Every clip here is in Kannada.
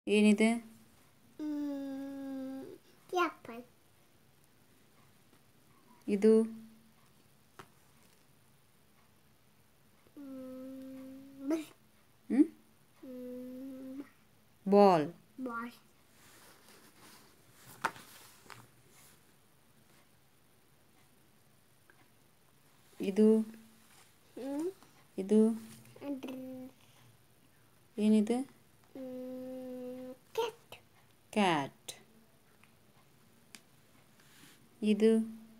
ಏನಿದೆ ಆ್ಯಪಲ್ ಇದು ಹ್ಞೂ ಬಾಲ್ ಬಾಲ್ ಇದು ಇದು ಏನಿದೆ ಕೆಟ್ ಕ್ಯಾಟ್ ಇದು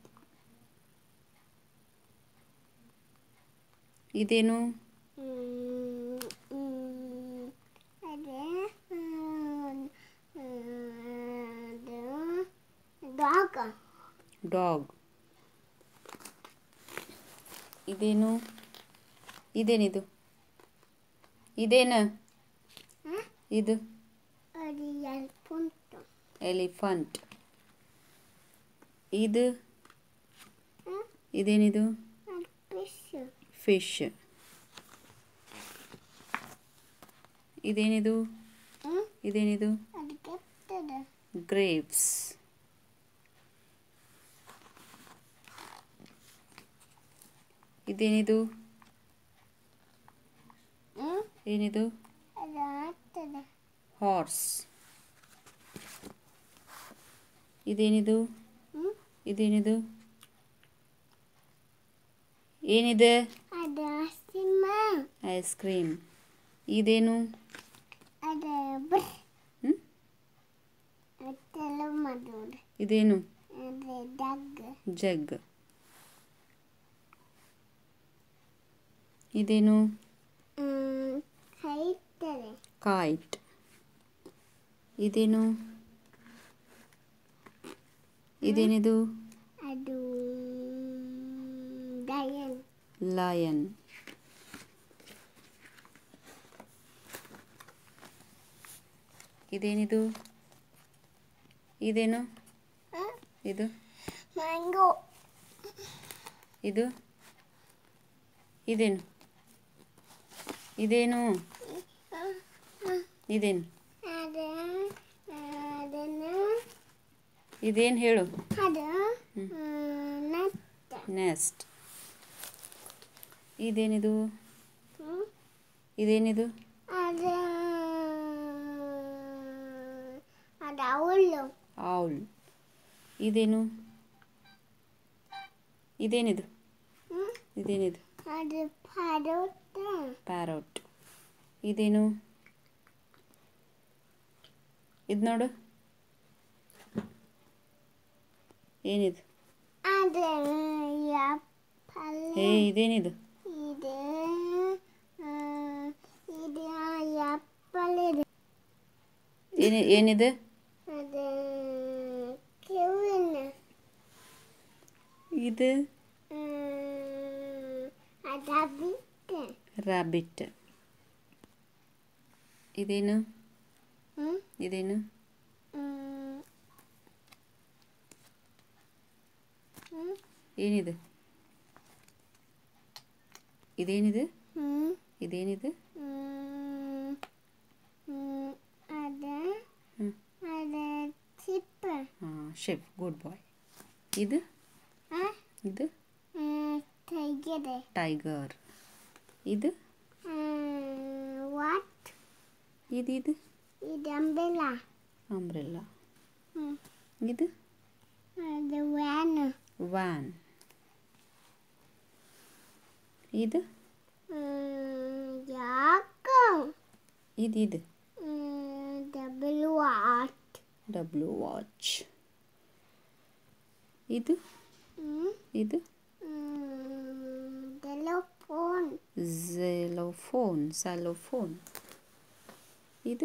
ಇದೇನು ಅದೇ ಡಾಗ್ ಡಾಗ್ ಇದೇನು ಇದೇನಿದು ಇದೇನು ಇದು ಅದು ಎಲ್ಪುಂಟು ಎಲಿಫಂಟ್ ಇದು ಇದೇನಿದು ಅದು ಫಿಶ್ ಫಿಶ್ ಇದೇನಿದು ಇದೇನಿದು ಅದು ಕೆಟ್ಟದ ಗ್ರೇಪ್ಸ್ ಇದೇನಿದು ಏನಿದು ಅದು ಆಗ್ತದೆ ಹಾರ್ಸ್ ಇದೇನಿದು ಇದೇನಿದು ಏನಿದೆ ಅದು ಸಿಂಹ ಐಸ್ ಕ್ರೀಮ್ ಇದೇನು ಅದು ಬ್ರ್ ಹ್ಮ್? ತೆಲು ಮಾಡೋದು ಇದೇನು ಅದು ಡಗ್ ಜಗ್ ಇದೇನು ಕೈತದೆ ಕಾಯ್ಟ್ ಇದೇನು ಇದೇನಿದು ಅದು ಡಯನ್ ಲಯನ್ ಇದೇನಿದು ಇದೇನು ಇದು ಮ್ಯಾಂಗೋ ಇದು ಇದೇನು ಇದೇನು ಇದೇನು ಅದು ಅದನ್ನು ಇದೇನು ಹೇಳು ಅದು ನಟ್ ನೆಸ್ಟ್ ಇದೇನಿದು ಇದೇನಿದು ಅದು ಅದು ಅವಳು ಆವುಲ್ ಇದೇನು ಇದೇನಿದು ಇದೇನಿದು ಅದು ಪರೋಟ ಪ್ಯಾರೋಟ್ ಇದೇನು ಇದು ನೋಡು ಏನಿದು ಅದು ಆಪಲ್ ಏ ಇದೇನಿದು ಇದು ಆ, ಇದು ಆಪಲ್ ಇದೆ ಏನಿ ಏನಿದೆ ಅದು ಕೆವಿನ ಇದು ಅದು ಬಿಟ್ಟೆ ರ್ಯಾಬಿಟ್ ಇದೇನು ಹ್ಞೂ ಇದೇನು ಏನಿದೆ ಇದೇನಿದೆ ಹ್ಞೂ ಇದೇನಿದೆ ಅದ ಹ್ಮ್. ಅದ ಚಿಪ್ ಹಾಂ ಶೆಫ್ ಗುಡ್ ಬಾಯ್ ಇದು ಇದು ತೆಗೆದೆ ಟೈಗರ್ ಇದು ವಾಟ್ ಇದು ಇದು ಇದು ಅಂಬೆಲ್ಲ ಅಂಬ್ರೆಲ್ಲ ಹ್ಞೂ ಇದು ಅದು ವ್ಯಾನ್ ವ್ಯಾನ್ ಇದು ಯಾಕ ಇದು ಇದು ಡಬಲ್ ವಾಟ್ ಡಬ್ಲ್ಯೂ ವಾಚ್ ಇದು ಇದು ಟೆಲಿಫೋನ್ ಝೆಲೋಫೋನ್ ಸ್ಯಾಲೋಫೋನ್ ಇದು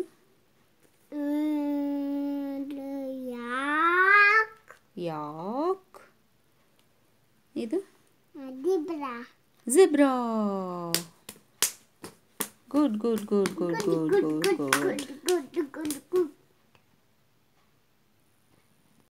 ಯಾಕ್ ಯಾಕ್ ಇದು ದಿಬ್ರಾ zebra good good good good good good good good good good good